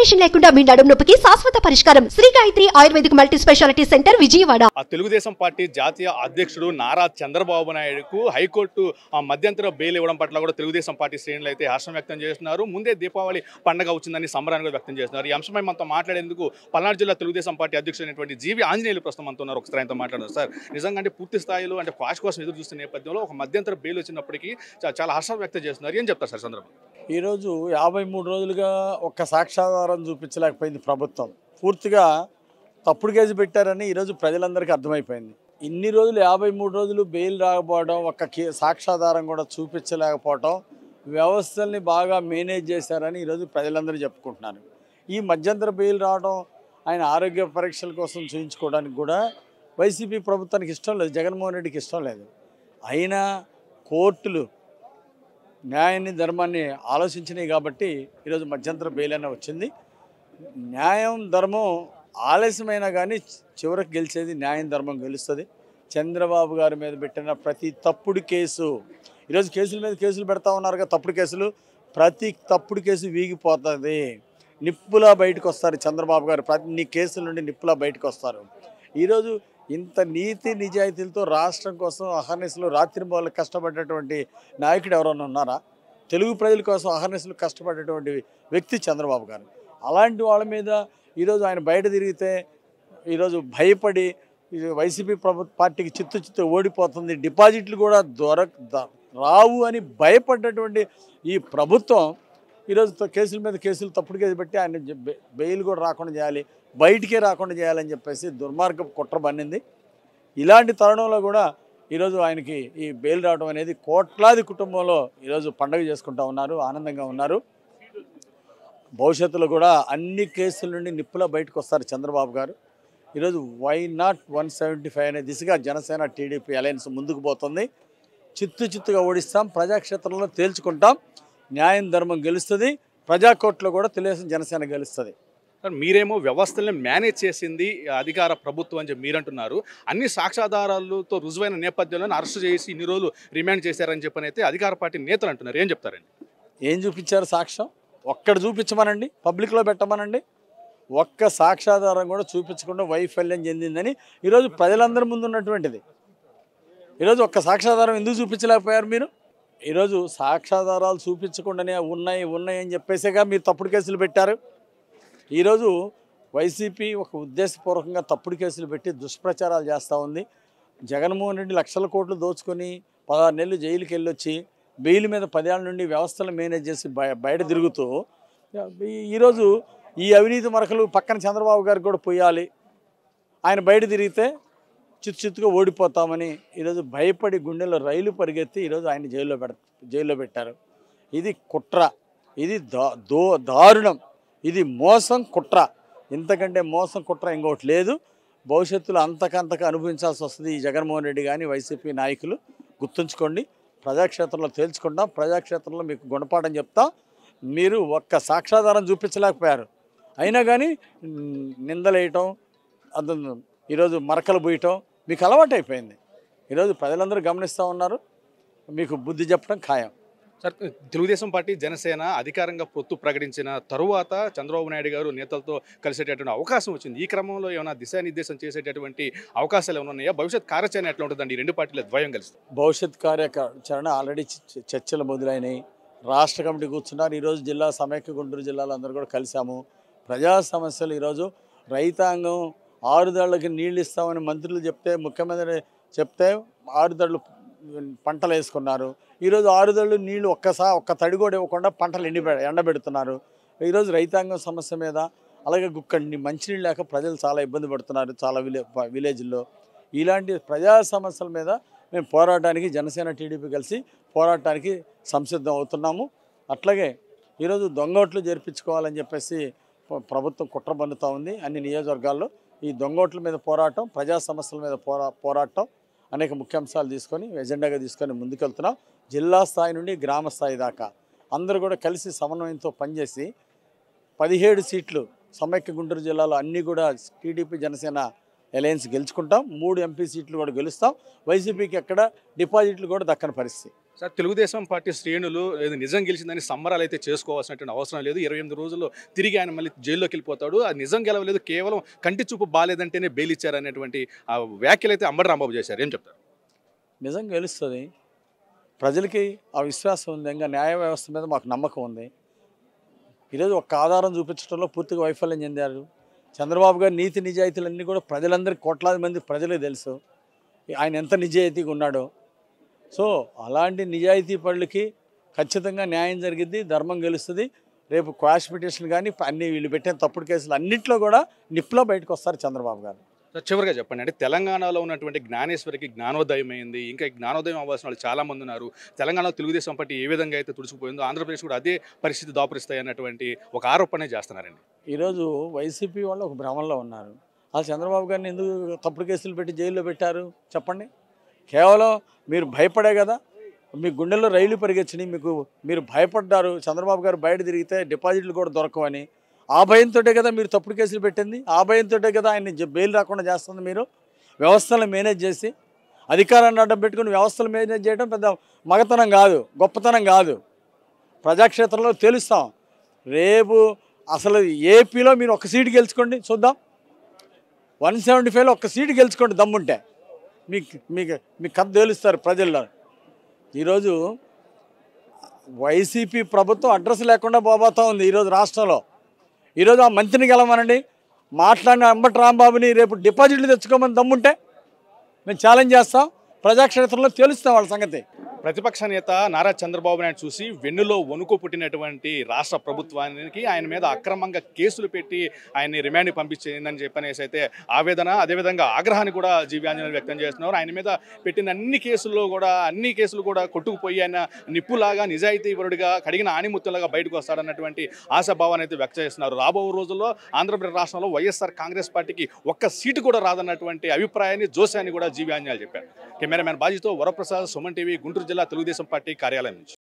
operation లేకుండా మీ నడుము నొప్పికి శాశ్వత పరిష్కారం Shri Gayatri ayurvedic multi speciality centre Vijayawada ఆ తెలుగుదేశం పార్టీ జాతీయ అధ్యక్షుడు నారా చంద్రబాబు నాయుడుకు హైకోర్టు ఆ మధ్యంతర బెయిల్ ఇవ్వడం పట్ల కూడా తెలుగుదేశం పార్టీ శ్రేణులు అయితే హర్షం వ్యక్తం చేస్తున్నారు ముందే దీపావళి పండగ వచ్చిందని సంబరాన్ని కూడా వ్యక్తం చేస్తున్నారు ఈ అంశంపై మనతో మాట్లాడేందుకు పల్నాడు జిల్లా తెలుగుదేశం పార్టీ అధ్యక్షుడైనటువంటి జీవి ఆంజనేయులు ప్రస్తుతం మనతో ఉన్నారు ఒకసారి ఆయనతో మాట్లాడారు సార్ నిజంగా అంటే పూర్తి స్థాయిలో అంటే క్వాష్ కోసం ఎదురు చూస్తున్న నేపథ్యంలో ఒక మధ్యంతర బెయిల్ వచ్చినప్పటికీ చా- చాలా హర్షం వ్యక్తం చేస్తున్నారు ఏం చెప్తారు సార్ సందర్భం ఈరోజు యాభై మూడు రోజులుగా ఒక్క సాక్ష్యాధారం చూపించలేకపోయింది ప్రభుత్వం పూర్తిగా తప్పుడు కేసు పెట్టారని ఈరోజు ప్రజలందరికీ అర్థమైపోయింది ఇన్ని రోజులు యాభై మూడు రోజులు బెయిల్ రాకపోవడం ఒక్క కే సాక్ష్యాధారం కూడా చూపించలేకపోవడం వ్యవస్థల్ని బాగా మేనేజ్ చేశారని ఈరోజు ప్రజలందరూ చెప్పుకుంటున్నారు ఈ మధ్యంతర బెయిల్ రావడం ఆయన ఆరోగ్య పరీక్షల కోసం చూయించుకోవడానికి కూడా వైసీపీ ప్రభుత్వానికి ఇష్టం లేదు జగన్మోహన్ రెడ్డికి ఇష్టం లేదు అయినా కోర్టులు న్యాయాన్ని ధర్మాన్ని ఆలోచించినాయి కాబట్టి ఈరోజు మధ్యంతర బెయిల్ అనే వచ్చింది న్యాయం ధర్మం ఆలస్యమైనా కానీ చివరికి గెలిచేది న్యాయం ధర్మం గెలుస్తుంది చంద్రబాబు గారి మీద పెట్టిన ప్రతి తప్పుడు కేసు ఈరోజు కేసుల మీద కేసులు పెడతా ఉన్నారుగా తప్పుడు కేసులు ప్రతి తప్పుడు కేసు వీగిపోతుంది నిప్పులా బయటకు వస్తారు చంద్రబాబు గారు ప్రతి కేసుల నుండి నిప్పులా బయటకు వస్తారు ఈరోజు ఇంత నీతి నిజాయితీలతో రాష్ట్రం కోసం అహర్నిశలు రాత్రింబోళ్ళు కష్టపడేటువంటి నాయకుడు ఎవరైనా ఉన్నారా తెలుగు ప్రజల కోసం అహర్నిశలు కష్టపడేటువంటి వ్యక్తి చంద్రబాబు గారు అలాంటి వాళ్ళ మీద ఈరోజు ఆయన బయట తిరిగితే ఈరోజు భయపడి ఈ వైసీపీ ప్రభు పార్టీకి చిత్తు చిత్తు ఓడిపోతుంది డిపాజిట్లు కూడా దొర ద- రావు అని భయపడ్డటువంటి ఈ ప్రభుత్వం ఈరోజు త- కేసుల మీద కేసులు తప్పుడు కేసు పెట్టి ఆయన జ- బె- బెయిల్ కూడా రాకుండా చేయాలి బయటికే రాకుండా చేయాలని చెప్పేసి దుర్మార్గం కుట్ర బన్నింది ఇలాంటి తరుణంలో కూడా ఈరోజు ఆయనకి ఈ బెయిల్ రావడం అనేది కోట్లాది కుటుంబంలో ఈరోజు పండుగ చేసుకుంటా ఉన్నారు ఆనందంగా ఉన్నారు భవిష్యత్తులో కూడా అన్ని కేసుల నుండి నిప్పులా బయటకు వస్తారు చంద్రబాబు గారు ఈరోజు why not one seventy five అనే దిశగా జనసేన టీడీపీ అలయన్స్ ముందుకు పోతుంది చిత్తు చిత్తుగా ఓడిస్తాం ప్రజాక్షేత్రంలో తేల్చుకుంటాం న్యాయం ధర్మం గెలుస్తుంది ప్రజాకోర్టులో కూడా తెలుగుదేశం జనసేన గెలుస్తుంది సార్ మీరేమో వ్యవస్థల్ని మేనేజ్ చేసింది అధికార ప్రభుత్వం అని చెప్పి మీరంటున్నారు అన్ని సాక్ష్యాధారాలతో రుజువైన నేపథ్యంలో అరెస్ట్ చేసి ఇన్ని రోజులు రిమాండ్ చేశారని చెప్పని అయితే అధికార పార్టీ నేతలు అంటున్నారు ఏం చెప్తారండి ఏం చూపించారు సాక్ష్యం ఒక్కడ చూపించమనండి పబ్లిక్లో పెట్టమనండి ఒక్క సాక్ష్యాధారం కూడా చూపించకుండా వైఫల్యం చెందిందని ఈరోజు ప్రజలందరి ముందు ఉన్నటువంటిది ఈరోజు ఒక్క సాక్ష్యాధారం ఎందుకు చూపించలేకపోయారు మీరు ఈరోజు సాక్ష్యాధారాలు చూపించకుండానే ఉన్నాయి ఉన్నాయి అని చెప్పేసేగా మీరు తప్పుడు కేసులు పెట్టారు ఈరోజు వైసీపీ ఒక ఉద్దేశపూర్వకంగా తప్పుడు కేసులు పెట్టి దుష్ప్రచారాలు చేస్తూ ఉంది జగన్మోహన్ రెడ్డి లక్షల కోట్లు దోచుకొని పదహారు నెలలు జైలుకి వెళ్ళొచ్చి బెయిల్ మీద పదేళ్ళ నుండి వ్యవస్థలు మేనేజ్ చేసి బయ బయట తిరుగుతూ ఈ- ఈరోజు ఈ అవినీతి మరకలు పక్కన చంద్రబాబు గారికి కూడా పోయాలి ఆయన బయట తిరిగితే చిత్తు చిత్తుగా ఓడిపోతామని ఈరోజు భయపడి గుండెల్లో రైలు పరిగెత్తి ఈరోజు ఆయన జైల్లో పెడ జైల్లో పెట్టారు ఇది కుట్ర ఇది దా దో దారుణం ఇది మోసం కుట్ర ఇంతకంటే మోసం కుట్ర ఇంకోటి లేదు భవిష్యత్తులో అంతకంతకు అనుభవించాల్సి వస్తుంది ఈ జగన్మోహన్ రెడ్డి కానీ వైసీపీ నాయకులు గుర్తుంచుకోండి ప్రజాక్షేత్రంలో తేల్చుకుంటాం ప్రజాక్షేత్రంలో మీకు గుణపాఠం చెప్తాం మీరు ఒక్క సాక్ష్యాధారం చూపించలేకపోయారు అయినా కానీ మ్, నిందలేయటం అది ఈరోజు మరకలు పోయటం మీకు అలవాటు అయిపోయింది ఈరోజు ప్రజలందరూ గమనిస్తూ ఉన్నారు మీకు బుద్ధి చెప్పడం ఖాయం సార్ తెలుగుదేశం పార్టీ జనసేన అధికారంగా పొత్తు ప్రకటించిన తరువాత చంద్రబాబు నాయుడు గారు నేతలతో కలిసేటటువంటి అవకాశం వచ్చింది ఈ క్రమంలో ఏమైనా దిశానిర్దేశం చేసేటటువంటి అవకాశాలు ఏమైనా ఉన్నాయా భవిష్యత్ కార్యాచరణ ఎట్లా ఉంటుందండి ఈ రెండు పార్టీల ద్వయం కలిసి భవిష్యత్ కార్యాచరణ ఆల్రెడీ చ- చర్చలు మొదలైనవి రాష్ట్ర కమిటీ కూర్చున్నారు ఈరోజు జిల్లా సమైక్య గుంటూరు జిల్లాలో అందరూ కూడా కలిసాము ప్రజా సమస్యలు ఈరోజు రైతాంగం ఆరుదళ్ళకి నీళ్ళు ఇస్తామని మంత్రులు చెప్తే ముఖ్యమంత్రి చెప్తే ఆరుదళ్ళు పంటలు వేసుకున్నారు ఈరోజు ఆరుదళ్ళు నీళ్లు ఒక్కసా ఒక్క తడి కూడా ఇవ్వకుండా పంటలు ఎండి ఎండబెడుతున్నారు ఈరోజు రైతాంగం సమస్య మీద అలాగే గుక్కండి మంచినీళ్ళు లేక ప్రజలు చాలా ఇబ్బంది పడుతున్నారు చాలా విలే విలేజ్లో ఇలాంటి ప్రజా సమస్యల మీద మేము పోరాటానికి జనసేన టీడీపీ కలిసి పోరాటానికి సంసిద్ధం అవుతున్నాము అట్లాగే ఈరోజు దొంగోట్లు జరిపించుకోవాలని చెప్పేసి ప్ర- ప్రభుత్వం కుట్ర పన్నుతూ ఉంది అన్ని నియోజకవర్గాల్లో ఈ దొంగోట్ల మీద పోరాటం ప్రజా సమస్యల మీద పోరా పోరాటం అనేక ముఖ్యాంశాలు తీసుకొని ఎజెండాగా తీసుకొని ముందుకెళ్తున్నాం జిల్లా స్థాయి నుండి గ్రామ స్థాయి దాకా అందరూ కూడా కలిసి సమన్వయంతో పనిచేసి పదిహేడు సీట్లు సమైక్య గుంటూరు జిల్లాలో అన్నీ కూడా టీడీపీ జనసేన అలయన్స్ గెలుచుకుంటాం మూడు ఎంపీ సీట్లు కూడా గెలుస్తాం వైసీపీకి ఎక్కడ డిపాజిట్లు కూడా దక్కని పరిస్థితి సార్ తెలుగుదేశం పార్టీ శ్రేణులు ఏదో నిజం గెలిచిందని సంబరాలు అయితే చేసుకోవాల్సినటువంటి అవసరం లేదు ఇరవై ఎనిమిది రోజుల్లో తిరిగి ఆయన మళ్ళీ జైల్లోకి వెళ్ళిపోతాడు అది నిజం గెలవలేదు కేవలం కంటి చూపు బాలేదంటేనే బెయిల్ ఇచ్చారనేటువంటి ఆ వ్యాఖ్యలు అయితే అంబటి రాంబాబు చేశారు ఏం చెప్తారు నిజం గెలుస్తుంది ప్రజలకి ఆ విశ్వాసం ఉంది ఇంకా న్యాయ వ్యవస్థ మీద మాకు నమ్మకం ఉంది ఈరోజు ఒక్క ఆధారం చూపించడంలో పూర్తిగా వైఫల్యం చెందారు చంద్రబాబు గారి నీతి నిజాయితీలన్నీ కూడా ప్రజలందరికీ కోట్లాది మంది ప్రజలే తెలుసు ఆయన ఎంత నిజాయితీగా ఉన్నాడో సో అలాంటి నిజాయితీ పనులకి ఖచ్చితంగా న్యాయం జరిగిద్ది ధర్మం గెలుస్తుంది రేపు క్వాష్ పిటిషన్ కానీ అన్ని వీళ్ళు పెట్టిన తప్పుడు కేసులు అన్నింటిలో కూడా నిప్పులో బయటకు వస్తారు చంద్రబాబు గారు సార్ చివరిగా చెప్పండి అంటే తెలంగాణలో ఉన్నటువంటి జ్ఞానేశ్వరికి జ్ఞానోదయం అయింది ఇంకా ఈ జ్ఞానోదయం అవ్వాల్సిన వాళ్ళు చాలా మంది ఉన్నారు తెలంగాణలో తెలుగుదేశం పార్టీ ఏ విధంగా అయితే తుడిచిపోయిందో ఆంధ్రప్రదేశ్ కూడా అదే పరిస్థితి దాపురిస్తాయి అన్నటువంటి ఒక ఆరోపణ చేస్తున్నారండి ఈరోజు వైసీపీ వాళ్ళు ఒక భ్రమంలో ఉన్నారు వాళ్ళు చంద్రబాబు గారిని ఎందుకు తప్పుడు కేసులు పెట్టి జైల్లో పెట్టారు చెప్పండి కేవలం మీరు భయపడే కదా మీ గుండెల్లో రైలు పరిగెచ్చినాయి మీకు మీరు భయపడ్డారు చంద్రబాబు గారు బయట తిరిగితే డిపాజిట్లు కూడా దొరకవని ఆ భయంతో కదా మీరు తప్పుడు కేసులు పెట్టింది ఆ భయంతో కదా ఆయన్ని జ- బెయిల్ రాకుండా చేస్తుంది మీరు వ్యవస్థలను మేనేజ్ చేసి అధికారాన్ని అడ్డం పెట్టుకుని వ్యవస్థలు మేనేజ్ చేయడం పెద్ద మగతనం కాదు గొప్పతనం కాదు ప్రజాక్షేత్రంలో తెలుస్తాం రేపు అసలు ఏపీలో మీరు ఒక సీటు గెలుచుకోండి చూద్దాం వన్ సెవెంటీ ఫైవ్లో ఒక సీటు గెలుచుకోండి దమ్ముంటే మీకు మీకు మీకు కథ తేలుస్తారు ప్రజల్లో ఈరోజు వైసీపీ ప్రభుత్వం అడ్రస్ లేకుండా పోబోతా ఉంది ఈరోజు రాష్ట్రంలో ఈరోజు ఆ మంత్రిని గెలవమనండి మాట్లాడిన అంబటి రాంబాబుని రేపు డిపాజిట్లు తెచ్చుకోమని దమ్ముంటే మేము ఛాలెంజ్ చేస్తాం ప్రజాక్షేత్రంలో తెలుస్తాం వాళ్ళ సంగతి ప్రతిపక్ష నేత నారా చంద్రబాబు నాయుడు చూసి వెన్నులో వణుకు పుట్టినటువంటి రాష్ట్ర ప్రభుత్వానికి ఆయన మీద అక్రమంగా కేసులు పెట్టి ఆయన్ని రిమాండ్ పంపించిందని చెప్పనేసి అయితే ఆవేదన అదేవిధంగా ఆగ్రహాన్ని కూడా జీవి ఆంజనేయులు వ్యక్తం చేస్తున్నారు ఆయన మీద పెట్టిన అన్ని కేసుల్లో కూడా అన్ని కేసులు కూడా కొట్టుకుపోయి ఆయన నిప్పులాగా నిజాయితీపరుడిగా కడిగిన ఆణిముత్తులాగా బయటకు వస్తాడన్నటువంటి ఆశాభావాన్ని అయితే వ్యక్తం చేస్తున్నారు రాబో రోజుల్లో ఆంధ్రప్రదేశ్ రాష్ట్రంలో వైఎస్ఆర్ కాంగ్రెస్ పార్టీకి ఒక్క సీటు కూడా రాదన్నటువంటి అభిప్రాయాన్ని జోశాన్ని కూడా జీవి ఆంజనేయులు చెప్పారు కెమెరామెన్ బాజీతో వరప్రసాద్ సుమన్ టీవీ గుంటూరు జిల్లా తెలుగుదేశం పార్టీ కార్యాలయం నుంచి